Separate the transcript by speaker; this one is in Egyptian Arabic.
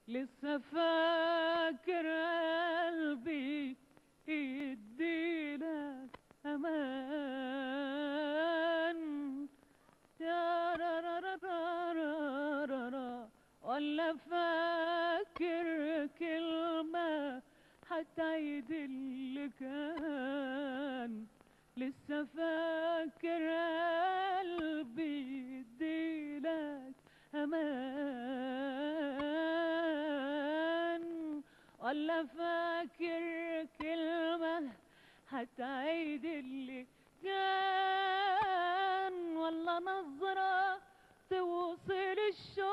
Speaker 1: لسه فاكر قلبي يديلك امان يا را را را را را را را ولا فاكر كلمة هتعيد اللي كان لسه فاكر قلبي يديلك امان ولا فاكر كلمة هتعيد اللي كان ولا نظرة توصل الشوق